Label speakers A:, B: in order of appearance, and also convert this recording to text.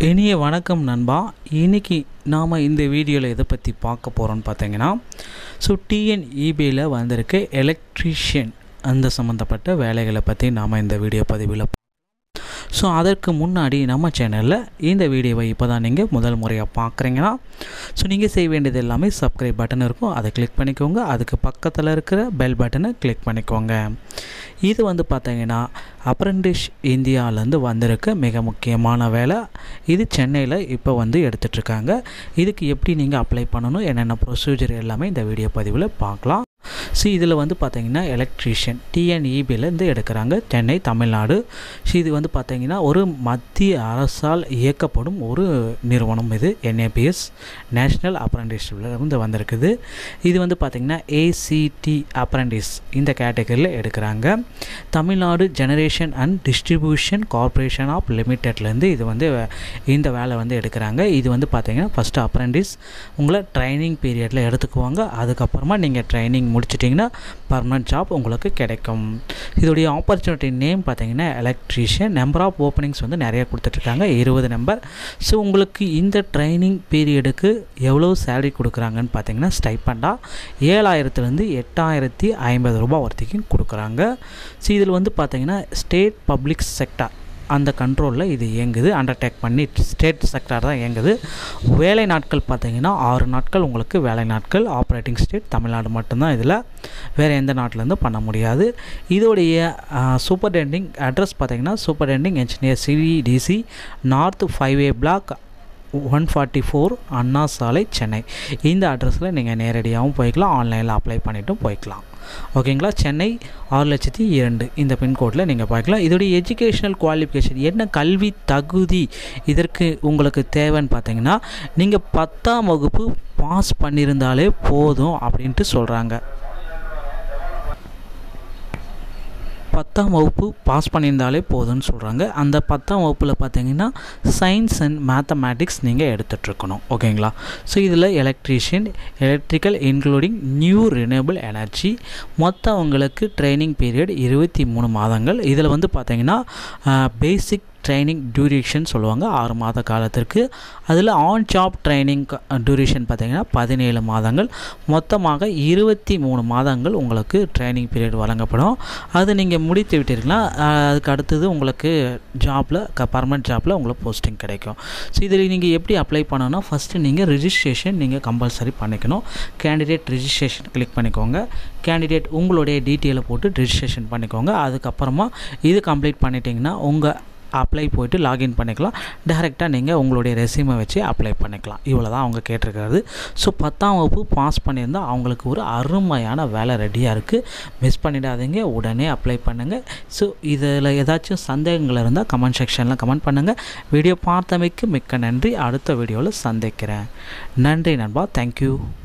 A: இனிய வணக்கம் நண்பா இன்னைக்கு நாம் இந்த வீடியோவில் எதை பற்றி பார்க்க போகிறோம்னு பார்த்தீங்கன்னா ஸோ டிஎன்இபியில் வந்திருக்க எலக்ட்ரீஷியன் அந்த சம்மந்தப்பட்ட வேலைகளை பற்றி நாம் இந்த வீடியோ பதிவில் ஸோ அதற்கு முன்னாடி நம்ம சேனலில் இந்த வீடியோவை இப்போ தான் நீங்கள் முதல் முறையாக பார்க்குறீங்கன்னா ஸோ நீங்கள் செய்ய வேண்டியது எல்லாமே சப்ஸ்கிரைப் பட்டன் இருக்கும் அதை கிளிக் பண்ணிக்கோங்க அதுக்கு பக்கத்தில் இருக்கிற பெல் பட்டனை கிளிக் பண்ணிக்கோங்க இது வந்து பார்த்தீங்கன்னா அப்ரெண்டிஸ் இந்தியாவிலேருந்து வந்திருக்க மிக முக்கியமான வேலை இது சென்னையில் இப்போ வந்து எடுத்துட்ருக்காங்க இதுக்கு எப்படி நீங்கள் அப்ளை பண்ணணும் என்னென்ன ப்ரொசீஜர் எல்லாமே இந்த வீடியோ பதிவில் பார்க்கலாம் ஸோ இதில் வந்து பார்த்தீங்கன்னா எலக்ட்ரீஷியன் டிஎன்இபிலேருந்து எடுக்கிறாங்க சென்னை தமிழ்நாடு ஸோ இது வந்து பார்த்தீங்கன்னா ஒரு மத்திய அரசால் இயக்கப்படும் ஒரு நிறுவனம் இது என்ஏபிஎஸ் நேஷ்னல் இருந்து வந்திருக்குது இது வந்து பார்த்திங்கன்னா ஏசிடி அப்ரண்டிஸ் இந்த கேட்டகரியில் எடுக்கிறாங்க Tamil Nadu generation and distribution corporation of லிமிட்டட்லேருந்து இது வந்து இந்த வேலை வந்து எடுக்கிறாங்க இது வந்து பார்த்திங்கன்னா ஃபஸ்ட்டு அப்ரண்டிஸ் உங்களை ட்ரைனிங் பீரியடில் எடுத்துக்குவாங்க அதுக்கப்புறமா நீங்கள் ட்ரைனிங் முடிச்சிட்டிங்கன்னா பர்மனன்ட் ஜாப் உங்களுக்கு கிடைக்கும் இதோடைய ஆப்பர்ச்சுனிட்டி நேம் பார்த்தீங்கன்னா எலக்ட்ரீஷியன் நம்பர் ஆஃப் ஓப்பனிங்ஸ் வந்து நிறைய கொடுத்துட்ருக்காங்க இருபது நம்பர் ஸோ உங்களுக்கு இந்த ட்ரைனிங் பீரியடுக்கு எவ்வளோ சேலரி கொடுக்குறாங்கன்னு பார்த்தீங்கன்னா ஸ்டைப்பண்டாக ஏழாயிரத்துலேருந்து எட்டாயிரத்தி ஐம்பது ரூபா வரைக்கும் கொடுக்குறாங்க ஸோ இதில் வந்து பார்த்தீங்கன்னா ஸ்டேட் பப்ளிக் செக்டார் அந்த கண்ட்ரோலில் இது இயங்குது அண்டர்டேக் பண்ணி ஸ்டேட் செக்டார் தான் இயங்குது வேலை நாட்கள் பார்த்தீங்கன்னா ஆறு நாட்கள் உங்களுக்கு வேலை நாட்கள் ஆப்ரேட்டிங் ஸ்டேட் தமிழ்நாடு மட்டும்தான் இதில் வேறு எந்த நாட்டிலேருந்து பண்ண முடியாது இதோடைய சூப்பர்டெண்டிங் அட்ரஸ் பார்த்தீங்கன்னா superintending engineer CDC north five A block one forty four Anna Salai Chennai இந்த அட்ரஸில் நீங்கள் நேரடியாகவும் போய்க்கலாம் ஆன்லைனில் அப்ளை பண்ணிவிட்டும் போய்க்கலாம் ஓகேங்களா சென்னை ஆறு லட்சத்தி இரண்டு இந்த பின்கோடில் நீங்கள் பார்க்கலாம் இதோடைய எஜுகேஷனல் குவாலிஃபிகேஷன் என்ன கல்வி தகுதி இதற்கு உங்களுக்கு தேவைன்னு பார்த்தீங்கன்னா நீங்கள் பத்தாம் வகுப்பு பாஸ் பண்ணியிருந்தாலே போதும் அப்படின்ட்டு சொல்கிறாங்க பத்தாம் வகுப்பு பாஸ் பண்ணியிருந்தாலே போதும்னு சொல்கிறாங்க அந்த பத்தாம் வகுப்பில் பார்த்தீங்கன்னா சயின்ஸ் அண்ட் மேத்தமேட்டிக்ஸ் நீங்கள் எடுத்துகிட்ருக்கணும் ஓகேங்களா ஸோ இதில் electrician electrical including new renewable energy மொத்தம் உங்களுக்கு ட்ரைனிங் பீரியட் இருபத்தி மூணு மாதங்கள் இதில் வந்து பார்த்தீங்கன்னா பேசிக் ட்ரைனிங் டியூரேஷன் சொல்லுவாங்க ஆறு மாத காலத்திற்கு அதில் ஆன் ஜாப் ட்ரைனிங் டியூரேஷன் பார்த்திங்கன்னா பதினேழு மாதங்கள் மொத்தமாக இருபத்தி மூணு மாதங்கள் உங்களுக்கு ட்ரைனிங் பீரியட் வழங்கப்படும் அது நீங்கள் முடித்து விட்டீர்களா அதுக்கு அடுத்தது உங்களுக்கு ஜாப்பில் க பர்மனெண்ட் ஜாப்பில் உங்களுக்கு போஸ்டிங் கிடைக்கும் ஸோ இதில் நீங்கள் எப்படி அப்ளை பண்ணணும்னா ஃபஸ்ட்டு நீங்கள் ரிஜிஸ்ட்ரேஷன் நீங்கள் கம்பல்சரி பண்ணிக்கணும் கேண்டிடேட் ரிஜிஸ்ட்ரேஷன் கிளிக் பண்ணிக்கோங்க கேண்டிடேட் உங்களுடைய டீட்டெயிலை போட்டு ரிஜிஸ்ட்ரேஷன் பண்ணிக்கோங்க அதுக்கப்புறமா இது கம்ப்ளீட் பண்ணிட்டீங்கன்னா உங்கள் அப்ளை போய்ட்டு லாகின் பண்ணிக்கலாம் டேரெக்டாக நீங்கள் உங்களுடைய ரெசியூமை வச்சு அப்ளை பண்ணிக்கலாம் இவ்வளோ தான் அவங்க கேட்டிருக்கிறது ஸோ பத்தாம் வகுப்பு பாஸ் பண்ணியிருந்தால் அவங்களுக்கு ஒரு அருமையான வேலை ரெடியாக இருக்குது மிஸ் பண்ணிடாதீங்க உடனே அப்ளை பண்ணுங்கள் ஸோ இதில் ஏதாச்சும் சந்தேகங்கள் இருந்தால் கமெண்ட் செக்ஷனில் கமெண்ட் பண்ணுங்கள் வீடியோ பார்த்தமைக்கு மிக்க நன்றி அடுத்த வீடியோவில் சந்திக்கிறேன் நன்றி நண்பா தேங்க்யூ